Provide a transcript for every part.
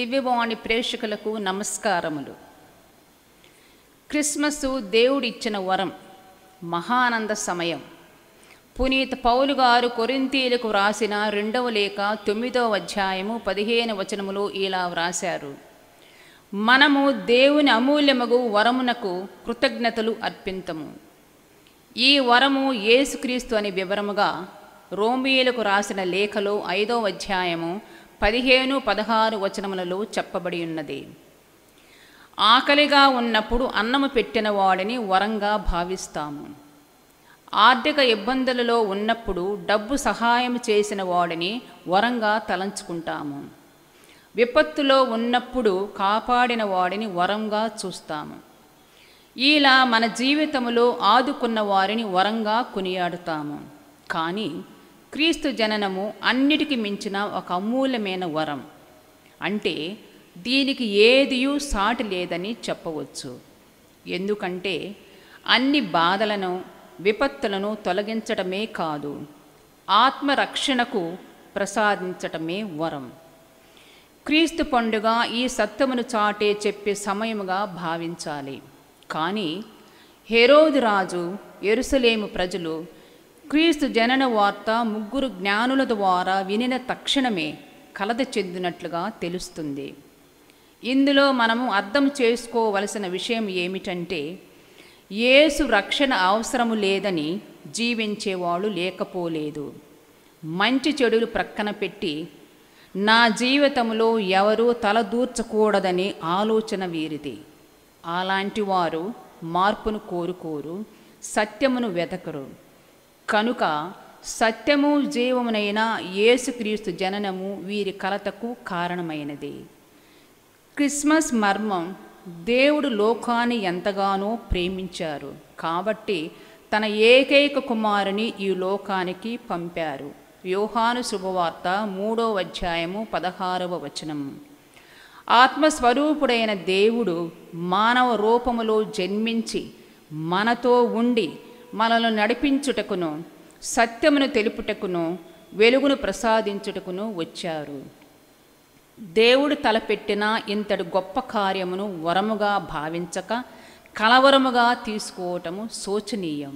దివ్యవాణి ప్రేక్షకులకు నమస్కారములు క్రిస్మస్ దేవుడిచ్చిన వరం మహానంద సమయం పునీత్ పౌలు గారు కొరింతీలకు వ్రాసిన రెండవ లేఖ తొమ్మిదవ అధ్యాయము పదిహేను వచనములో ఇలా వ్రాశారు మనము దేవుని అమూల్యమగు వరమునకు కృతజ్ఞతలు అర్పింతము ఈ వరము యేసుక్రీస్తు అని వివరముగా రోమియోలకు రాసిన లేఖలో ఐదవ అధ్యాయము పదిహేను పదహారు వచనములలో చెప్పబడి ఉన్నది ఆకలిగా ఉన్నప్పుడు అన్నము పెట్టిన వాడిని వరంగా భావిస్తాము ఆర్థిక ఇబ్బందులలో ఉన్నప్పుడు డబ్బు సహాయం చేసిన వాడిని వరంగా తలంచుకుంటాము విపత్తులో ఉన్నప్పుడు కాపాడిన వాడిని వరంగా చూస్తాము ఇలా మన జీవితంలో ఆదుకున్న వారిని వరంగా కొనియాడుతాము కానీ క్రీస్తు జననము అన్నిటికీ మించిన ఒక అమూల్యమైన వరం అంటే దీనికి ఏదియూ సాటి లేదని చెప్పవచ్చు ఎందుకంటే అన్ని బాధలను విపత్తులను తొలగించటమే కాదు ఆత్మరక్షణకు ప్రసాదించటమే వరం క్రీస్తు పండుగ ఈ సత్యమును చాటే చెప్పే సమయముగా భావించాలి కానీ హెరోదు రాజు ఎరుసలేము ప్రజలు క్రీస్తు జనన వార్త ముగ్గురు జ్ఞానుల ద్వారా వినిన తక్షణమే కలత చెందినట్లుగా తెలుస్తుంది ఇందులో మనము అర్థం చేసుకోవలసిన విషయం ఏమిటంటే యేసు రక్షణ అవసరము లేదని జీవించేవాళ్ళు లేకపోలేదు మంచి చెడులు ప్రక్కన పెట్టి నా జీవితంలో ఎవరూ తలదూర్చకూడదని ఆలోచన వీరిది అలాంటి వారు మార్పును కోరుకోరు సత్యమును వెతకరు కనుక సత్యము జీవమునైన యేసుక్రీస్తు జననము వీరి కలతకు కారణమైనది క్రిస్మస్ మర్మం దేవుడు లోకాన్ని ఎంతగానో ప్రేమించారు కాబట్టి తన ఏకైక కుమారుని ఈ లోకానికి పంపారు యోహాను శుభవార్త మూడో అధ్యాయము పదహారవ వచనం ఆత్మస్వరూపుడైన దేవుడు మానవ రూపములో జన్మించి మనతో ఉండి మనల్ని నడిపించుటకును సత్యమును తెలుపుటకును వెలుగును ప్రసాదించుటకును వచ్చారు దేవుడు తలపెట్టిన ఇంతటి గొప్ప కార్యమును వరముగా భావించక కలవరముగా తీసుకోవటము శోచనీయం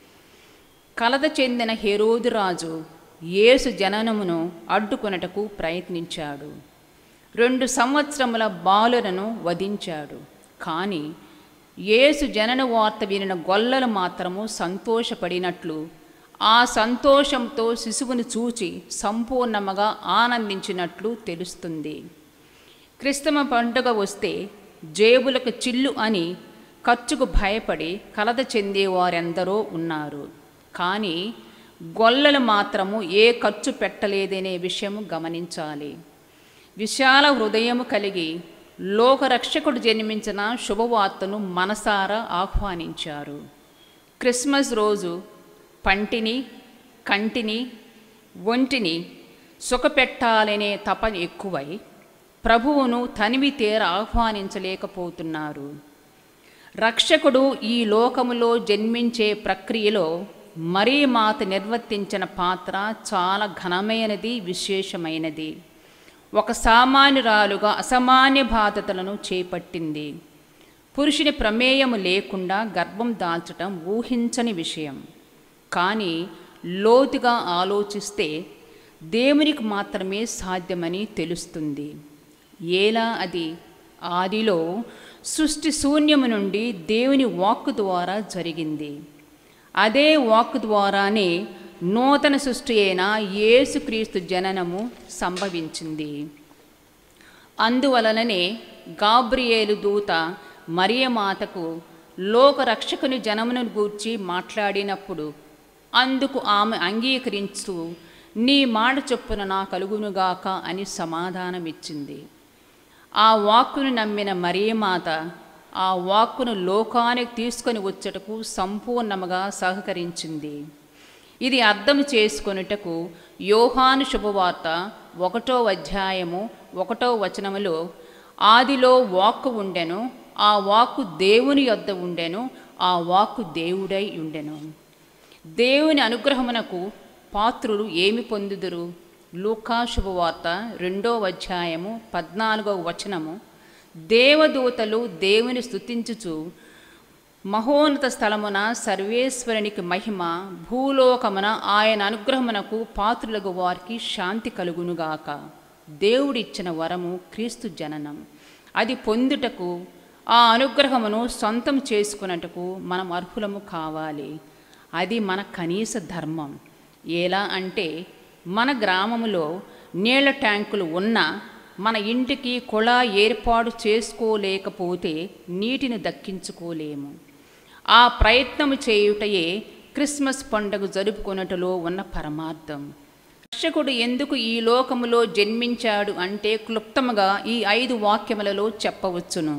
కలత చెందిన హెరోదు రాజు యేసు జననమును అడ్డుకొనటకు ప్రయత్నించాడు రెండు సంవత్సరముల బాలులను వధించాడు కానీ యేసు జనన వార్త వినిన గొల్లలు మాత్రము సంతోషపడినట్లు ఆ సంతోషంతో శిశువును చూచి సంపూర్ణముగా ఆనందించినట్లు తెలుస్తుంది క్రిస్తమ పండుగ వస్తే జేబులకు చిల్లు అని ఖర్చుకు భయపడి కలత చెందేవారెందరో ఉన్నారు కానీ గొల్లలు మాత్రము ఏ ఖర్చు పెట్టలేదనే విషయం గమనించాలి విశాల హృదయము కలిగి లోకరక్షకుడు జన్మించిన శుభవార్తను మనసారా ఆహ్వానించారు క్రిస్మస్ రోజు పంటిని కంటిని ఒంటిని సుఖపెట్టాలనే తపన ఎక్కువై ప్రభువును తనివి తీర ఆహ్వానించలేకపోతున్నారు రక్షకుడు ఈ లోకములో జన్మించే ప్రక్రియలో మరీ మాత నిర్వర్తించిన పాత్ర చాలా ఘనమైనది విశేషమైనది ఒక సామాన్యురాలుగా అసామాన్య బాధ్యతలను చేపట్టింది పురుషుని ప్రమేయము లేకుండా గర్భం దాల్చటం ఊహించని విషయం కానీ లోతుగా ఆలోచిస్తే దేవునికి మాత్రమే సాధ్యమని తెలుస్తుంది ఎలా అది ఆదిలో సృష్టి శూన్యము నుండి దేవుని వాక్కు ద్వారా జరిగింది అదే వాక్కు ద్వారానే నూతన సృష్టి అయిన యేసుక్రీస్తు జననము సంభవించింది అందువలననే గాబ్రియేలు దూత మరియమాతకు లోకరక్షకుని జనమును గూర్చి మాట్లాడినప్పుడు అందుకు ఆమె అంగీకరించు నీ మాట చొప్పున నా కలుగునుగాక అని సమాధానమిచ్చింది ఆ వాక్కును నమ్మిన మరియమాత ఆ వాక్కును లోకానికి తీసుకొని వచ్చటకు సంపూర్ణముగా సహకరించింది ఇది అర్థం చేసుకొనుటకు యోహాను శుభవార్త ఒకటో అధ్యాయము ఒకటో వచనములో ఆదిలో వాక్కు ఉండెను ఆ వాక్కు దేవుని యొద్ద ఉండెను ఆ వాక్కు దేవుడై ఉండెను దేవుని అనుగ్రహమునకు పాత్రులు ఏమి పొందుదురు లూకా శుభవార్త రెండో అధ్యాయము పద్నాలుగవ వచనము దేవదూతలు దేవుని స్తుతించుచు మహోన్నత స్థలమున సర్వేశ్వరునికి మహిమ భూలోకమున ఆయన అనుగ్రహమునకు పాత్రులకు వారికి శాంతి కలుగునుగాక దేవుడిచ్చిన వరము క్రీస్తు జననం అది పొందుటకు ఆ అనుగ్రహమును సొంతం చేసుకున్నట్టుకు మనం అర్హులము కావాలి అది మన కనీస ధర్మం ఎలా అంటే మన గ్రామములో నీళ్ల ట్యాంకులు ఉన్నా మన ఇంటికి కుళా ఏర్పాటు చేసుకోలేకపోతే నీటిని దక్కించుకోలేము ఆ ప్రయత్నము చేయుటయే క్రిస్మస్ పండుగ జరుపుకొనుటలో ఉన్న పరమార్థం రక్షకుడు ఎందుకు ఈ లోకములో జన్మించాడు అంటే క్లుప్తముగా ఈ ఐదు వాక్యములలో చెప్పవచ్చును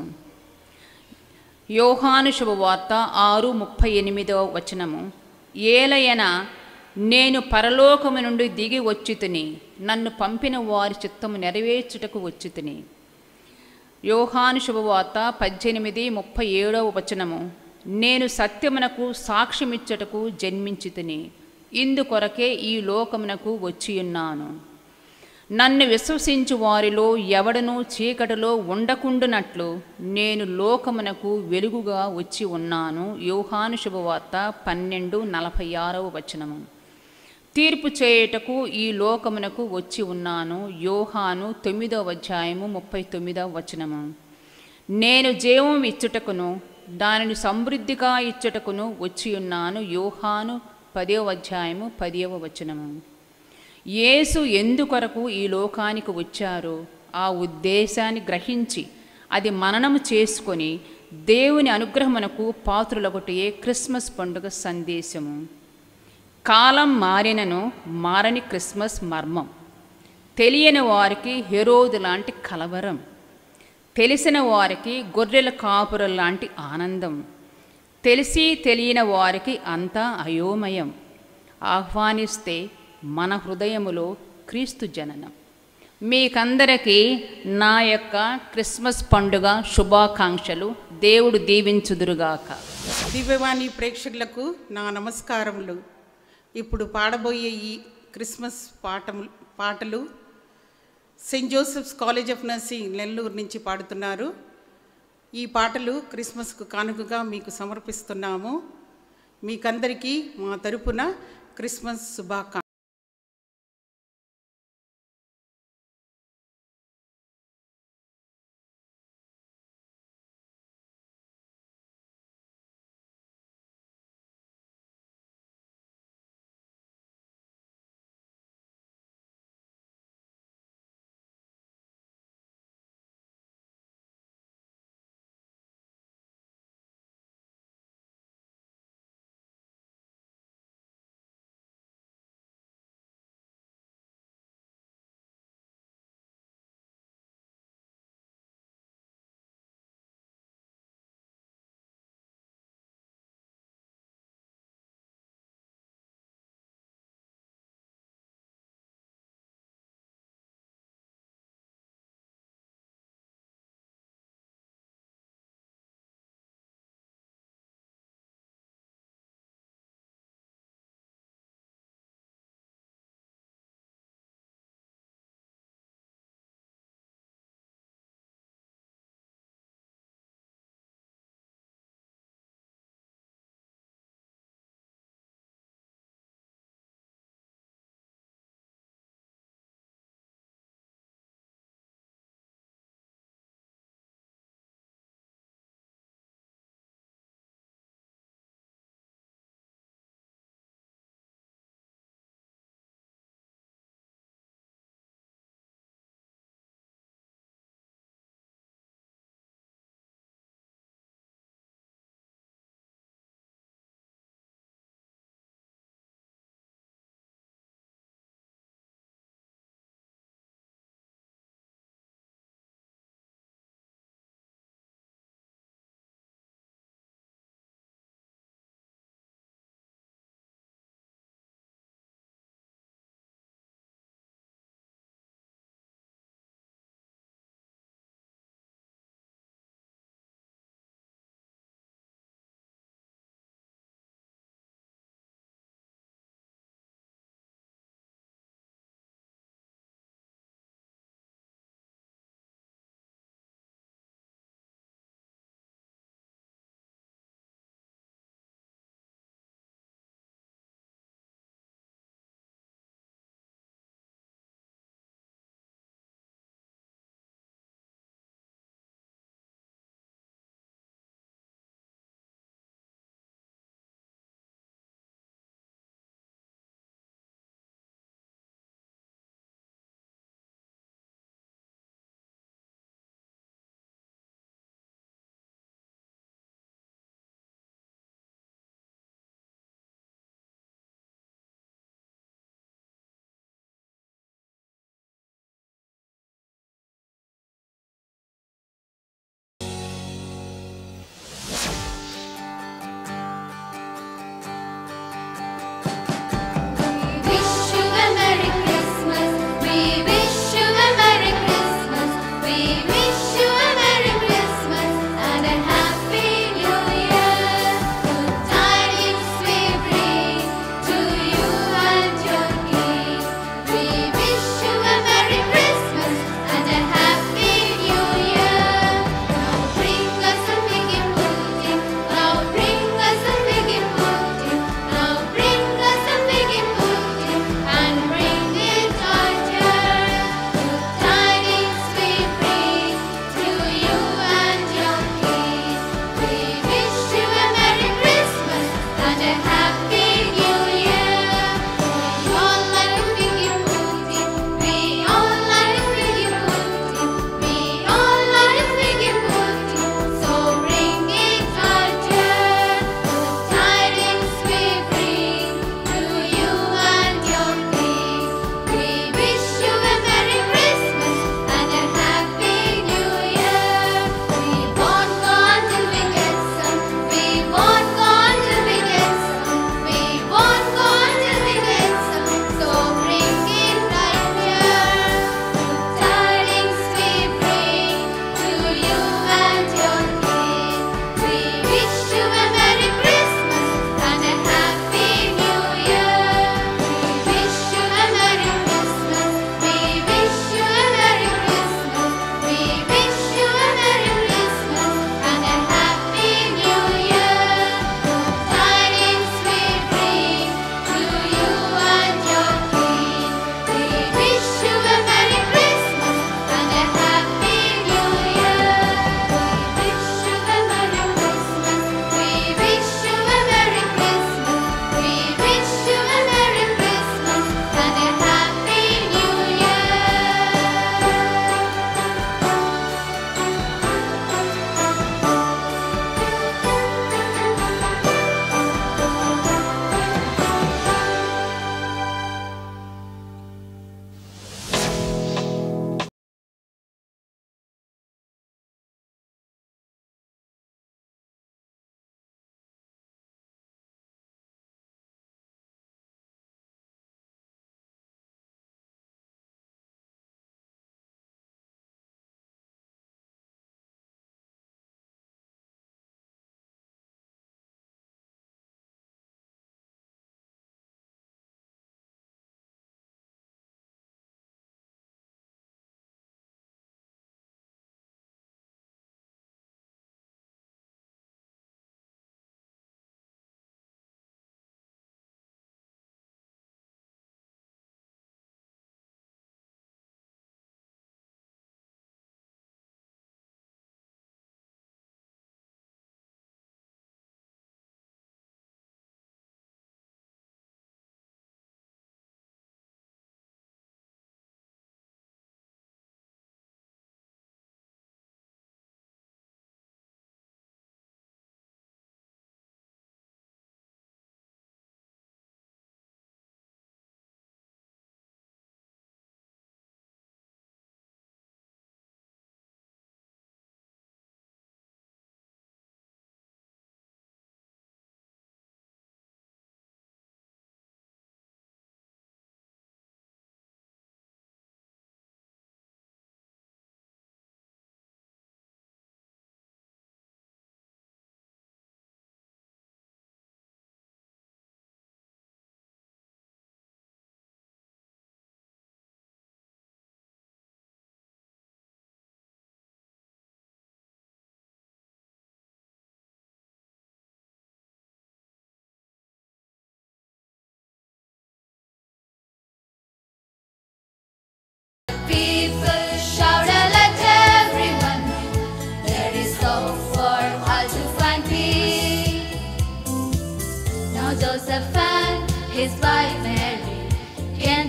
యోహాను శుభవార్త ఆరు ముప్పై ఎనిమిదవ వచనము ఏలయన నేను పరలోకము నుండి దిగి వచ్చి నన్ను పంపిన వారి చిత్తము నెరవేర్చుటకు వచ్చి యోహాను శుభవార్త పద్దెనిమిది ముప్పై ఏడవ వచనము నేను సత్యమునకు సాక్ష్యమిచ్చుటకు జన్మించి తిని ఇందుకొరకే ఈ లోకమునకు వచ్చియున్నాను నన్ను విశ్వసించు వారిలో ఎవడనూ చీకటిలో ఉండకుండునట్లు నేను లోకమునకు వెలుగుగా వచ్చి ఉన్నాను యోహాను శుభవార్త పన్నెండు నలభై ఆరవ వచనము తీర్పు చేయుటకు ఈ లోకమునకు వచ్చి ఉన్నాను యోహాను తొమ్మిదవ అధ్యాయము ముప్పై తొమ్మిదవ వచనము నేను జీవం ఇచ్చుటకును దానిని సమృద్ధిగా ఇచ్చుటకును వచ్చి ఉన్నాను యోహాను పదవ అధ్యాయము పదవ వచనము యేసు ఎందుకొరకు ఈ లోకానికి వచ్చారో ఆ ఉద్దేశాన్ని గ్రహించి అది మననము చేసుకొని దేవుని అనుగ్రహమునకు పాత్రులొకటే క్రిస్మస్ పండుగ సందేశము కాలం మారినను మారని క్రిస్మస్ మర్మం తెలియని వారికి హెరోదు లాంటి కలవరం తెలిసిన వారికి గొర్రెల కాపురం లాంటి ఆనందం తెలిసి తెలియని వారికి అంతా అయోమయం ఆహ్వానిస్తే మన హృదయములో క్రీస్తు జననం మీకందరికీ నా యొక్క క్రిస్మస్ పండుగ శుభాకాంక్షలు దేవుడు దీవించుదురుగాక దివ్యవాణి ప్రేక్షకులకు నా నమస్కారములు ఇప్పుడు పాడబోయే ఈ క్రిస్మస్ పాఠము పాటలు Saint Joseph's College of Nursing Nellore నుంచి పాడుతున్నారు ఈ పాటలు క్రిస్మస్కు కానుకగా మీకు సమర్పిస్తున్నాము మీకందరికీ మా తరపున క్రిస్మస్ శుభాకాంక్ష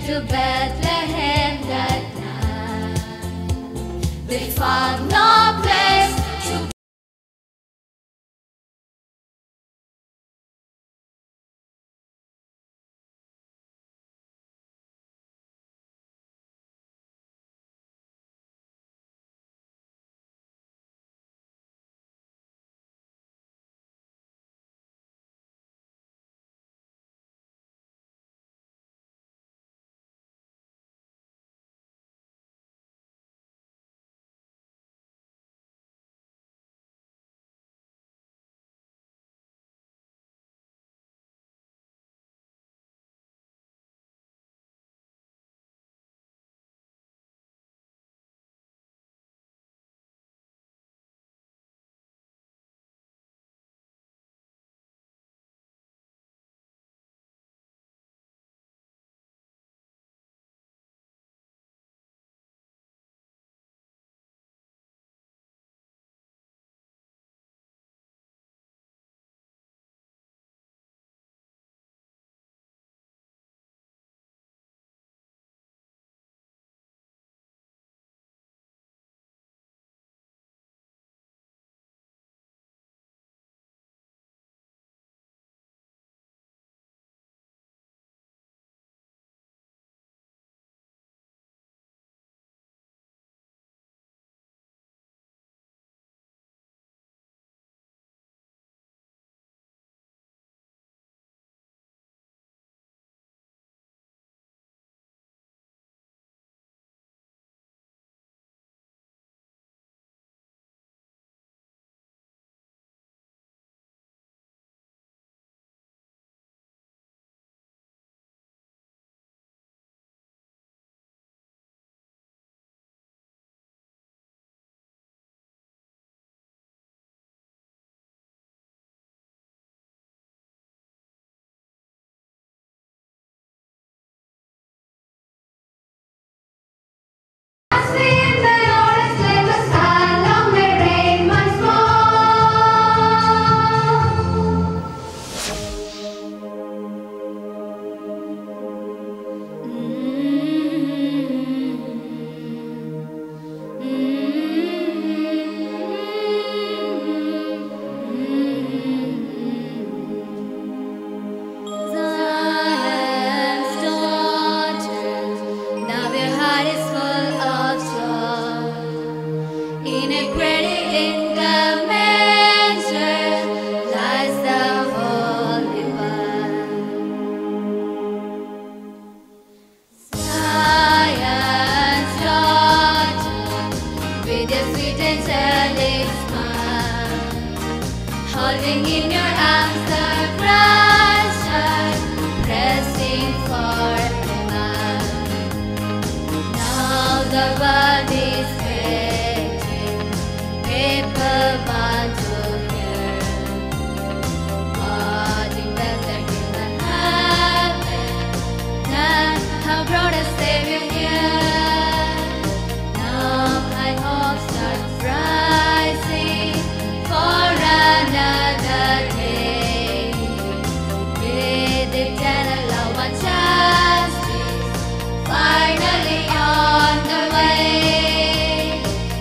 to Bethlehem that night. They found no place to Sing the Lord is like a sun, long may rain once Zion's daughters, now your heart is full of joy. In a cradle in the manger lies the Holy One. Zion's daughters, with your sweet angelic smile, holding in your arms the Christ child, pressing for the man. Now the world is waiting, people want to hear what in Bethlehem that happened. That how brought a Savior near. Now my hope starts rising for another day. With eternal love and justice, finally on the way.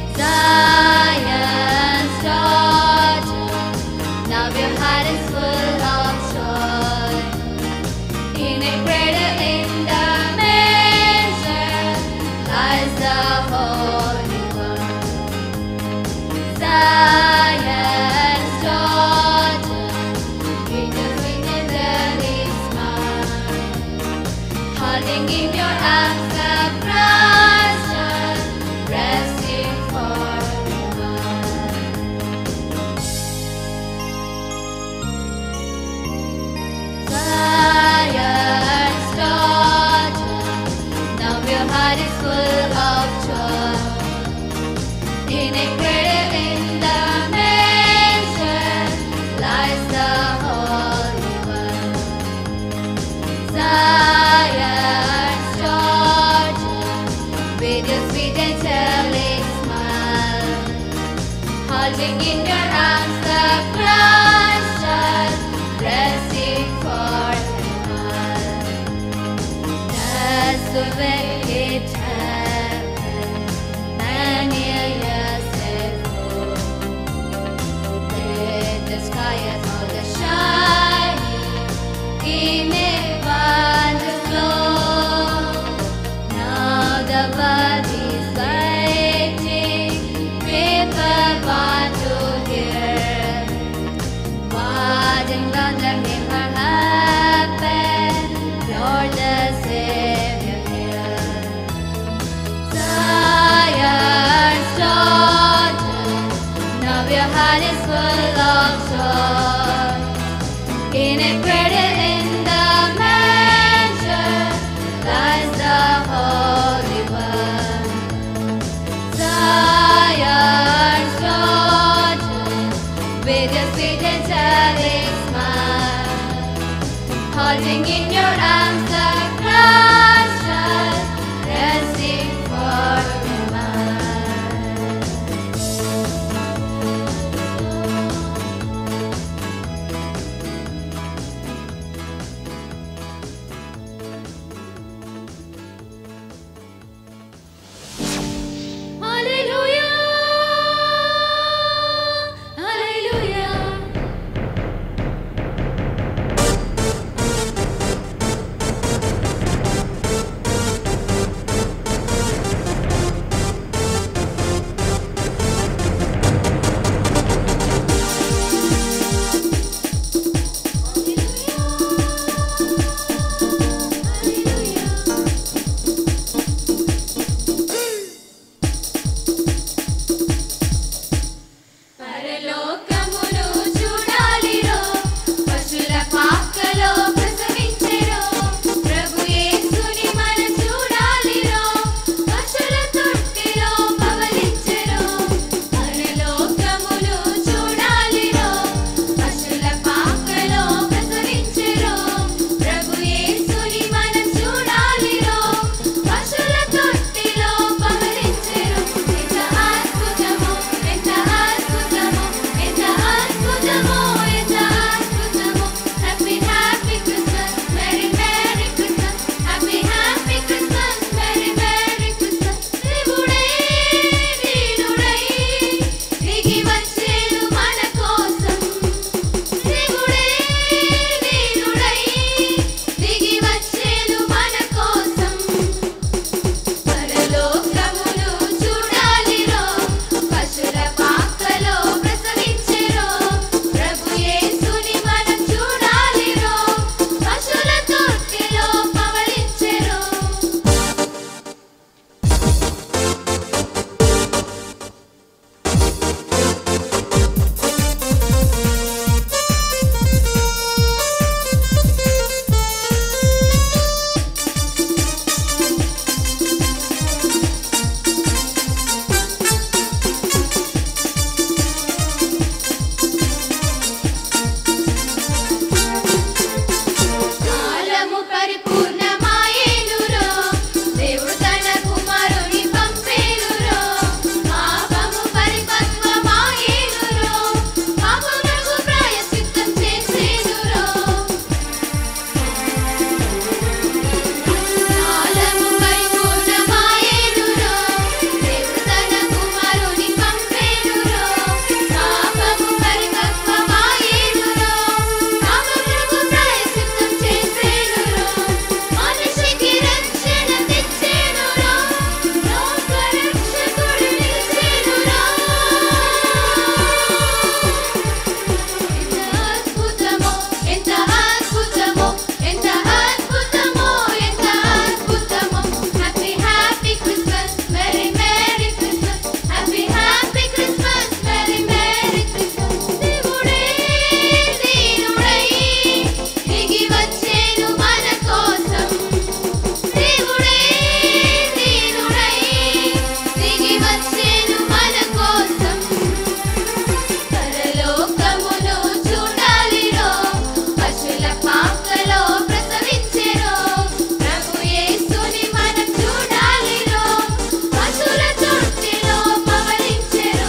Zion's daughter, now your heart is full of joy. In a cradle in the manger lies the Holy One. Zion's daughter, with your sweet angelic smile, holding in your arms the Christ child, resting for the Zion's daughter, now your heart is full of joy. In a cradle in the manger lies the Holy One. Zion's daughter, with your sweet angelic smile, holding in your arms the Christ child, resting for the The the wicked heaven, and merciful. Let the sky as all the shining in a wondrous glow. Now the world is waiting with a want to hear. What in wonder never happened, Lord the Savior here. Zion's daughter, now your heart is full of joy. In a cradle in the manger lies the Holy One. Zion's daughter, with your sweet angelic smile, holding in your arms the Christ child, resting for a while. Hallelujah! Hallelujah! పరలోకమును చూడాలిరో పశుల పాకలో ప్రసవించెరో ప్రభు యేసుని మనం చూడాలిరో పశుల తొట్టిలో పవలించెరో పరలోకమును చూడాలిరో పశుల పాకలో ప్రసవించెరో ప్రభు యేసుని మనం చూడాలిరో పశుల తొట్టిలో పవలించెరో ఎంత అద్భుతమో ఎంత అద్భుతమో ఎంత అద్భుతమో ఎంత అద్భుతమో happy happy Christmas merry merry Christmas happy happy Christmas merry merry Christmas దేవుడే వీరుడై దిగి వచ్చేను మన కోసం దేవుడే వీరుడై దిగి వచ్చేను మన కోసం పరలోకమును చూడాలిరో పశుల పాకలో ప్రసవించెరో ప్రభు యేసుని మనం చూడాలిరో పశుల తొట్టిలో పవలించెరో కాలము పరిపూర్ణమాయేనురో దేవుడు తన కుమారుని పంపేనురో పాపము పరిపక్వమాయేనురో పాపమునకు ప్రాయశ్చిత్తం చేసేనురో కాలము పరిపూర్ణమాయేనురో దేవుడు తన కుమారుని పంపేనురో పాపము పరిపక్వమాయేనురో పాపమునకు ప్రాయశ్చిత్తం చేసేనురో మనిషికి రక్షణ తెచ్చేనురో లోక రక్షకుడు నిలిచేనురో ఎంత అద్భుతమో ఎంత అద్భుతమో ఎంత అద్భుతమో ఎంత అద్భుతమో happy happy Christmas merry merry Christmas happy happy Christmas merry merry Christmas దేవుడే దీనుడై దిగి వచ్చేను మన కోసం దేవుడే దీనుడై దిగి వచ్చేను మన కోసం పరలోకమును చూడాలిరో పశుల పాకలో ప్రసవించెరో ప్రభు యేసుని మనం చూడాలిరో పశుల తొట్టిలో పవలించెరో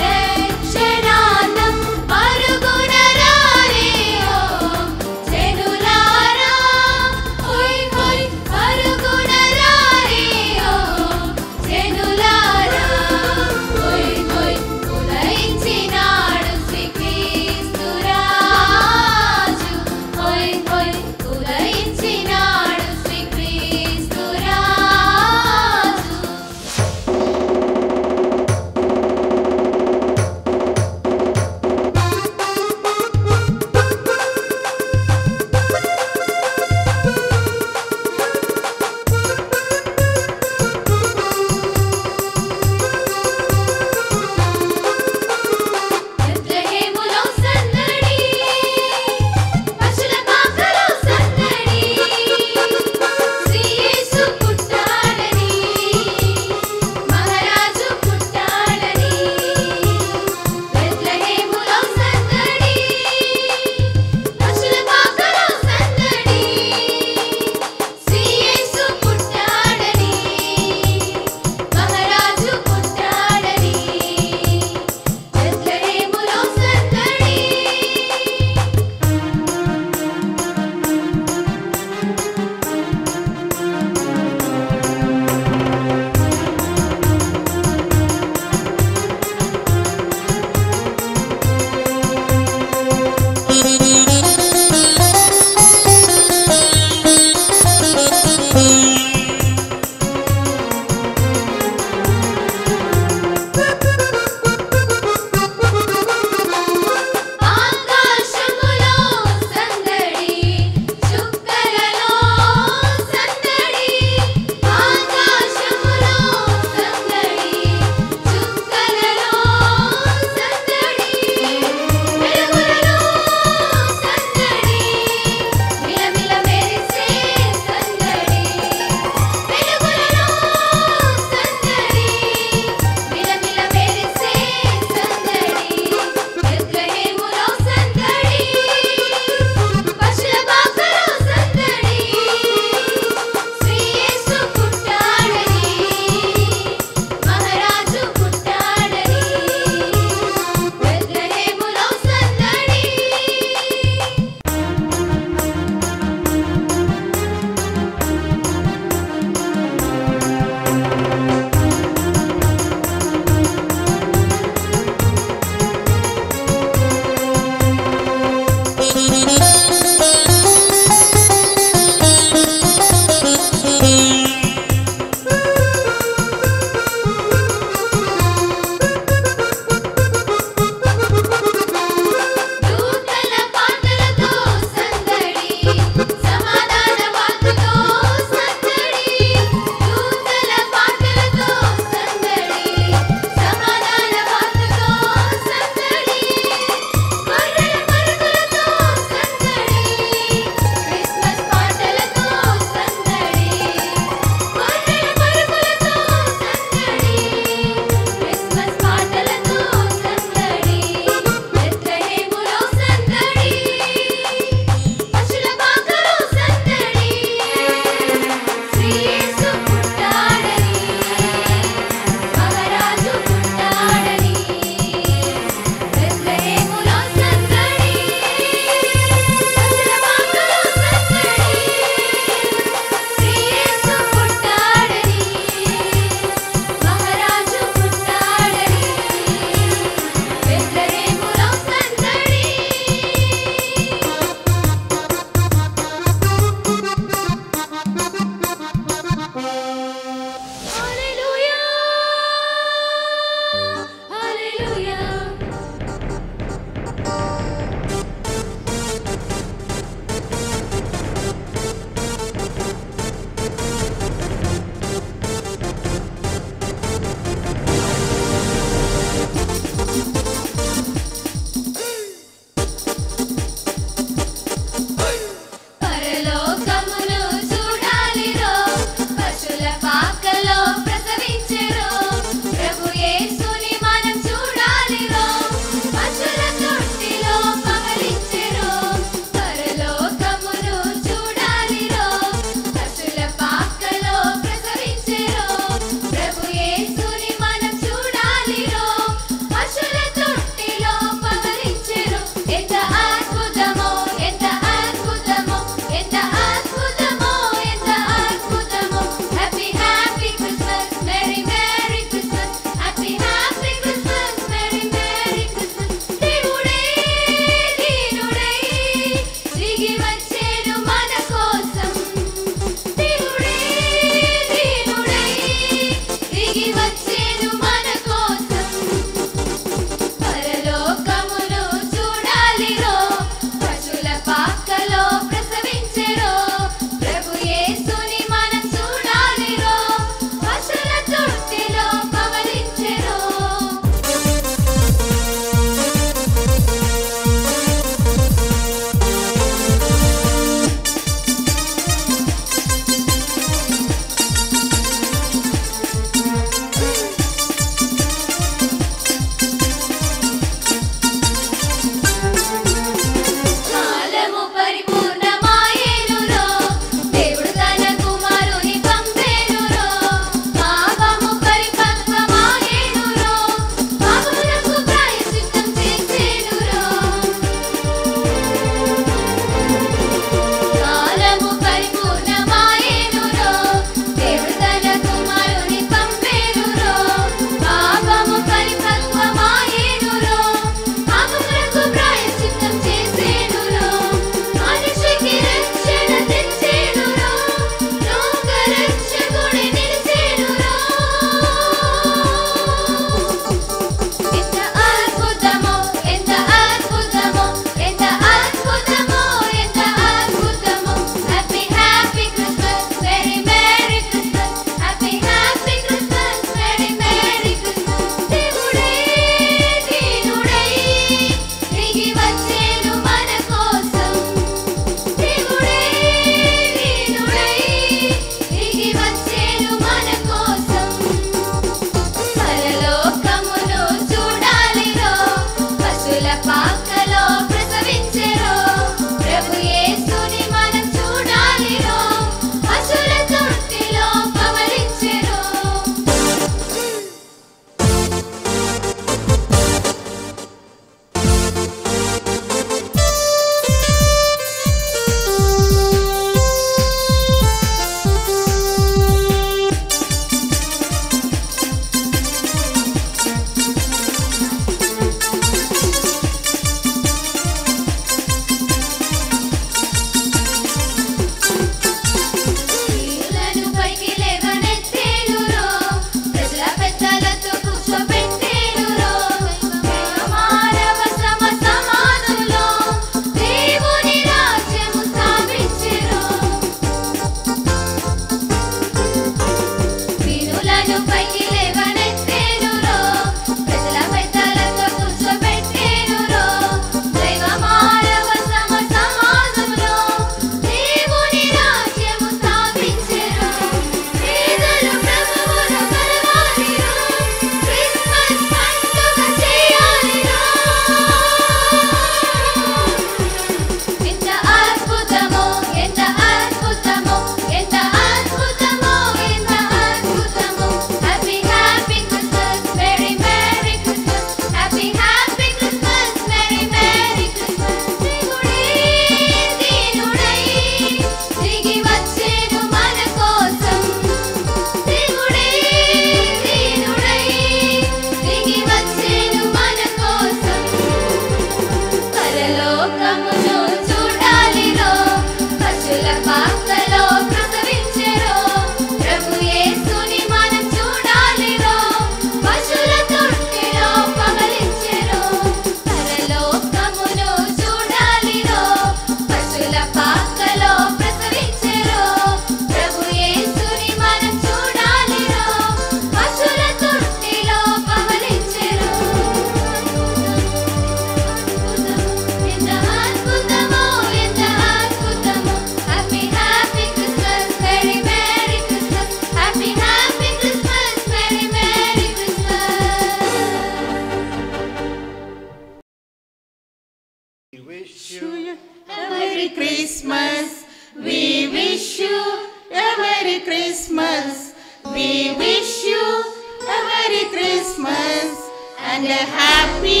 Merry Christmas. We wish you a Merry Christmas. We wish you a Merry Christmas and a Happy